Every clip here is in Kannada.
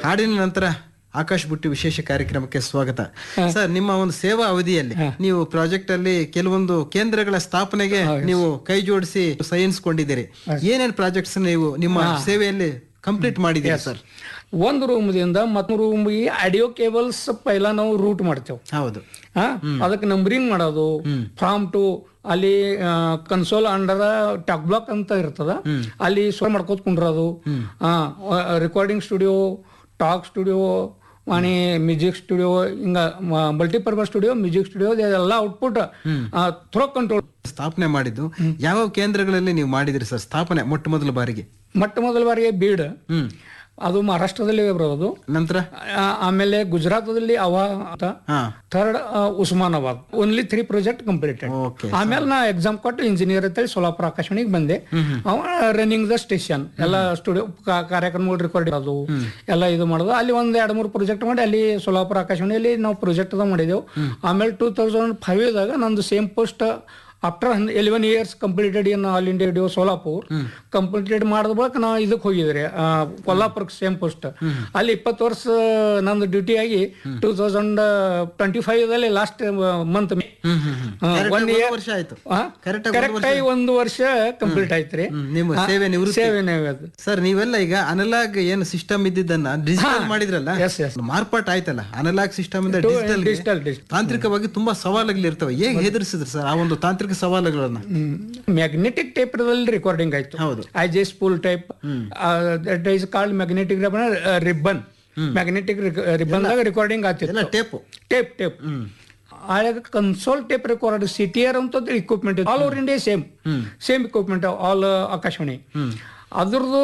ಹಾಡಿನ ನಂತರ ಆಕಾಶ್ ಬುಟ್ಟಿ ವಿಶೇಷ ಕಾರ್ಯಕ್ರಮಕ್ಕೆ ಸ್ವಾಗತ ಸರ್ ನಿಮ್ಮ ಒಂದು ಸೇವಾ ಅವಧಿಯಲ್ಲಿ ನೀವು ಪ್ರಾಜೆಕ್ಟ್ ಅಲ್ಲಿ ಕೆಲವೊಂದು ಕೇಂದ್ರಗಳ ಸ್ಥಾಪನೆಗೆ ನೀವು ಕೈ ಜೋಡಿಸಿ ಸಹಿಸಿಕೊಂಡಿದ್ದೀರಿ ಏನೇನ್ ಪ್ರಾಜೆಕ್ಟ್ಸ್ ನೀವು ನಿಮ್ಮ ಸೇವೆಯಲ್ಲಿ ಕಂಪ್ಲೀಟ್ ಮಾಡಿದ್ದೀರಿ ಸರ್ ಒಂದು ರೂಮ್ದಿಂದ ಮತ್ತೊಂದು ರೂಮ್ಗೆ ಆಡಿಯೋ ಕೇಬಲ್ಸ್ ಪೈಲ ನಾವು ರೂಟ್ ಮಾಡ್ತೇವೆ ಹೌದು ಹಾ ಅದಕ್ಕೆ ನಂಬರಿಂಗ್ ಮಾಡೋದು ಫ್ರಾಮ್ ಟು ಅಲ್ಲಿ ಕನ್ಸೋಲ್ ಅಂಡರ್ ಟಾಕ್ ಬ್ಲಾಕ್ ಅಂತ ಇರ್ತದ ಅಲ್ಲಿ ಸ್ವ ಮಾಡ್ಕೋತ ಕುಂಡ್ರದು ರೆಕಾರ್ಡಿಂಗ್ ಸ್ಟುಡಿಯೋ ಟಾಕ್ ಸ್ಟುಡಿಯೋ आणि ಮ್ಯೂಸಿಕ್ ಸ್ಟುಡಿಯೋ ಹಿಂಗ ಮಲ್ಟಿಪರ್ಪಸ್ ಸ್ಟುಡಿಯೋ ಮ್ಯೂಸಿಕ್ ಸ್ಟುಡಿಯೋ ಎಲ್ಲ ಔಟ್ಪುಟ್ ಥ್ರೋ ಕಂಟ್ರೋಲ್ ಸ್ಥಾಪನೆ ಮಾಡಿದ್ದು ಯಾವ ಕೇಂದ್ರಗಳಲ್ಲಿ ನೀವು ಮಾಡಿದಿರಿ ಸರ್ ಸ್ಥಾಪನೆ ಮೊಟ್ಟ ಮೊದಲ ಬಾರಿಗೆ ಮೊಟ್ಟ ಮೊದಲ ಬಾರಿಗೆ ಬೀಡ್ ಹ್ಮ್ ಅದು ಮಹಾರಾಷ್ಟ್ರದಲ್ಲಿ ಬರೋದು ನಂತರ ಆ- ಆಮೇಲೆ ಗುಜರಾತದಲ್ಲಿ ಅವ ಅಂತ ಹಾ third Osmanabad only three project completed okay ಆಮೇಲೆ ನಾ ಎಕ್ಸಾಮ್ ಕೊಟ್ಟು ಇಂಜಿನಿಯರ್ ಅಂತೇಳಿ ಸೋಲಾಪುರ ಆಕಾಶವಾಣಿಗೆ ಬಂದೆ ಅವ ರನ್ನಿಂಗ್ ದ ಸ್ಟೇಷನ್ ಎಲ್ಲ ಸ್ಟುಡಿಯೋ ಕಾರ್ಯಕ್ರಮಗಳು ರೆಕಾರ್ಡ್ ಮಾಡೋದು ಎಲ್ಲ ಇದು ಮಾಡೋದು ಅಲ್ಲಿ ಒಂದ್ ಎರಡ್ ಮೂರು ಪ್ರಾಜೆಕ್ಟ್ ಮಾಡಿ ಅಲ್ಲಿ ಸೋಲಾಪುರ ಆಕಾಶವಾಣಿಯಲ್ಲಿ ನಾವು ಪ್ರಾಜೆಕ್ಟ್ ಅದ ಮಾಡಿದೆವು ಆಮೇಲೆ ಟೂ ತೌಸಂಡ್ ಫೈವ್ ದಾಗ ನಂದು same post after eleven years completed in all India radio Solapur completed ಮಾಡಿದ ಬಳಿಕ ನಾವು ಇದಕ್ಕೆ ಹೋಗಿದ್ರಿ ಆ, ಕೊಲ್ಲಾಪುರಕ್ಕೆ ಸೇಮ್ ಪೋಸ್ಟ್ ಅಲ್ಲಿ ಇಪ್ಪತ್ತು ವರ್ಷ ನಂದು ಡ್ಯೂಟಿ ಆಗಿ ಟೂ ತೌಸಂಡ್ ಟ್ವೆಂಟಿ ಫೈವ್ ದಲ್ಲಿ last month hmm hmm hmm Correct one ಆಗಿ ಒಂದು ಇಯರ್ ವರ್ಷ ಆಯ್ತು Correct ಆಗಿ ಕರೆಕ್ಟ್ ಆಗಿ ಒಂದು ವರ್ಷ ಕಂಪ್ಲೀಟ್ ಆಯ್ತ್ರಿ ಹ್ಮ್, ನಿಮ್ಮ ಸೇವೆ ನಿವೃತ್ತಿ ಸೇವೆನೇ ಅದು ಸರ್ ನೀವೆಲ್ಲ ಈಗ ಅನಲಾಗ್ ಏನು ಸಿಸ್ಟಮ್ ಇದ್ದಿದ್ದನ್ನ ಡಿಜಿಟಲ್ ಮಾಡಿದ್ರಲ್ಲ ಎಸ್ ಎಸ್ ಮಾರ್ಪಾಟ್ ಆಯ್ತಲ್ಲ ಅನಲಾಗ್ ಸಿಸ್ಟಮ್ ಇಂದ ಡಿಜಿಟಲ್ ಡಿಜಿಟಲ್ ಡಿಜಿಟಲ್ ತಾಂತ್ರಿಕವಾಗಿ ತುಂಬಾ ಸವಾಲುಗಳು ಇರ್ತವೆ ಹೇಗೆ ಹೆದರ್ಸಿದ್ರು ಸರ್ ಆ ಒಂದು ತಾಂತ್ರಿಕ ಸವಾಲುಗಳನ್ನ ಮ್ಯಾಗ್ನೆಟಿಕ್ ಟೈಪ್ ರೆಕಾರ್ಡಿಂಗ್ ಆಯ್ತು ಹೌದು. I J spool type that is called magnetic ribbon magnetic ribbon ದಾಗ ರೆಕಾರ್ಡಿಂಗ್ ಆಗ್ತಿತ್ತು ಎಲ್ಲ ಟೇಪು ಟೇಪ್ ಟೇಪ್ ಆಗ console tape record C T R ಅಂತ equipment all over India same same equipment all Akashvani ಅದ್ರದ್ದು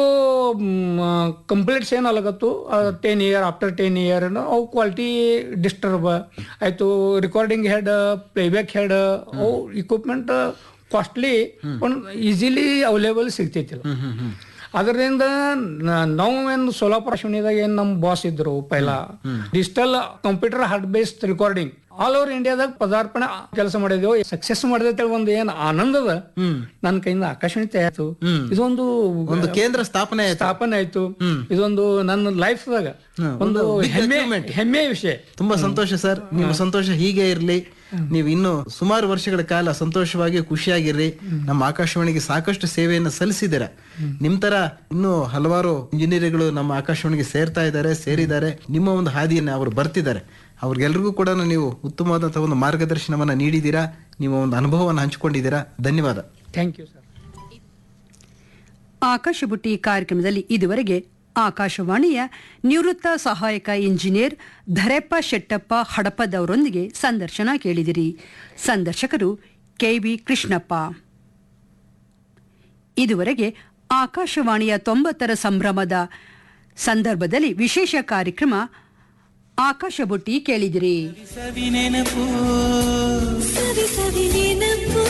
ಕಂಪ್ಲೀಟ್ಸ್ ಏನ್ ಅಲಾಗತ್ತು ten year after ten year ಅವು ಕ್ವಾಲಿಟಿ ಡಿಸ್ಟರ್ಬ್ ಆಯ್ತು ರಿಕಾರ್ಡಿಂಗ್ ಹೆಡ್ ಪ್ಲೇಬ್ಯಾಕ್ ಹೆಡ್ ಅವು ಇಕ್ವಿಪ್ಮೆಂಟ್ ಕಾಸ್ಟ್ಲಿ ಒಂದು ಈಸಿಲಿ ಅವೈಲೇಬಲ್ ಸಿಗ್ತೈತಿಲ್ಲ ಅದರಿಂದ ನಾವು ಏನು ಸೋಲಾಪುರ ಶಿವನಿದಾಗ ಏನ್ ನಮ್ ಬಾಸ್ ಇದ್ರು ಪೈಲ digital computer hard based recording all over ಇಂಡಿಯಾದಾಗ ಪದಾರ್ಪಣೆ ಕೆಲಸ ಮಾಡಿದೆವು ಸಕ್ಸಸ್ ಮಾಡಿದೆ ಒಂದು ಏನ್ ಆನಂದದ ನನ್ನ ಕೈಯಿಂದ ಆಕಾಶವಾಣಿ ತಯಾರಿತು ಇದೊಂದು ಒಂದು ಕೇಂದ್ರ ಸ್ಥಾಪನೆ ಆಯ್ತು ಸ್ಥಾಪನೆ ಆಯ್ತು ಇದೊಂದು ನನ್ನ ಲೈಫ್ ದಾಗ ಒಂದು ಹೆಮ್ಮೆ ಹೆಮ್ಮೆ ವಿಷಯ ತುಂಬಾ ಸಂತೋಷ ಸರ್ ನಿಮ್ಮ ಸಂತೋಷ ಹೀಗೆ ಇರ್ಲಿ ನೀವು ಇನ್ನು ಸುಮಾರು ವರ್ಷಗಳ ಕಾಲ ಸಂತೋಷವಾಗಿ ಖುಷಿಯಾಗಿರ್ರಿ ನಮ್ಮ ಆಕಾಶವಾಣಿಗೆ ಸಾಕಷ್ಟು ಸೇವೆಯನ್ನು ಸಲ್ಲಿಸಿದ್ದೀರ ನಿಮ್ ತರ ಇನ್ನು ಹಲವಾರು ಇಂಜಿನಿಯರ್ಗಳು ನಮ್ಮ ಆಕಾಶವಾಣಿಗೆ ಸೇರ್ತಾ ಇದ್ದಾರೆ ಸೇರಿದ್ದಾರೆ ನಿಮ್ಮ ಒಂದು ಹಾದಿಯನ್ನು ಅವರು ಬರ್ತಿದ್ದಾರೆ ಅವ್ರಿಗೆಲ್ರಿಗೂ ಕೂಡ ನೀವು ಉತ್ತಮವಾದಂತಹ ಒಂದು ಮಾರ್ಗದರ್ಶನವನ್ನ ನೀಡಿದ್ದೀರಾ ನಿಮ್ಮ ಒಂದು ಅನುಭವವನ್ನು ಹಂಚಿಕೊಂಡಿದ್ದೀರಾ ಧನ್ಯವಾದ ಥ್ಯಾಂಕ್ ಯು ಸರ್ ಆಕಾಶ ಬುಟ್ಟಿ ಕಾರ್ಯಕ್ರಮದಲ್ಲಿ ಇದುವರೆಗೆ ಆಕಾಶವಾಣಿಯ ನಿವೃತ್ತ ಸಹಾಯಕ ಇಂಜಿನಿಯರ್ ಧರೆಪ್ಪ ಶೆಟ್ಟಪ್ಪ ಹಡಪದವರೊಂದಿಗೆ ಸಂದರ್ಶನ ಕೇಳಿದಿರಿ ಸಂದರ್ಶಕರು ಕೆವಿ ಕೃಷ್ಣಪ್ಪ ಇದುವರೆಗೆ ಆಕಾಶವಾಣಿಯ ತೊಂಬತ್ತರ ಸಂಭ್ರಮದ ಸಂದರ್ಭದಲ್ಲಿ ವಿಶೇಷ ಕಾರ್ಯಕ್ರಮ ಆಕಾಶ ಬುಟ್ಟಿ ಕೇಳಿದಿರಿ ಸವಿ ನೆನಪು ಸವಿ ಸವಿ ನೆನಪು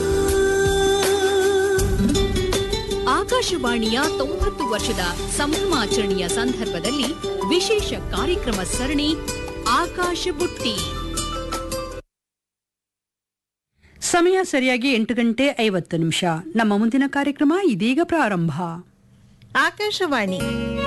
ಆಕಾಶವಾಣಿಯ ತೊಂಬತ್ತು ವರ್ಷದ ಸಂಭ್ರಮಾಚರಣೆಯ ಸಂದರ್ಭದಲ್ಲಿ ವಿಶೇಷ ಕಾರ್ಯಕ್ರಮ ಸರಣಿ ಆಕಾಶ ಬುಟ್ಟಿ ಸಮಯ ಸರಿಯಾಗಿ ಎಂಟು ಗಂಟೆ ಐವತ್ತು ನಿಮಿಷ ನಮ್ಮ ಮುಂದಿನ ಕಾರ್ಯಕ್ರಮ ಇದೀಗ ಪ್ರಾರಂಭ ಆಕಾಶವಾಣಿ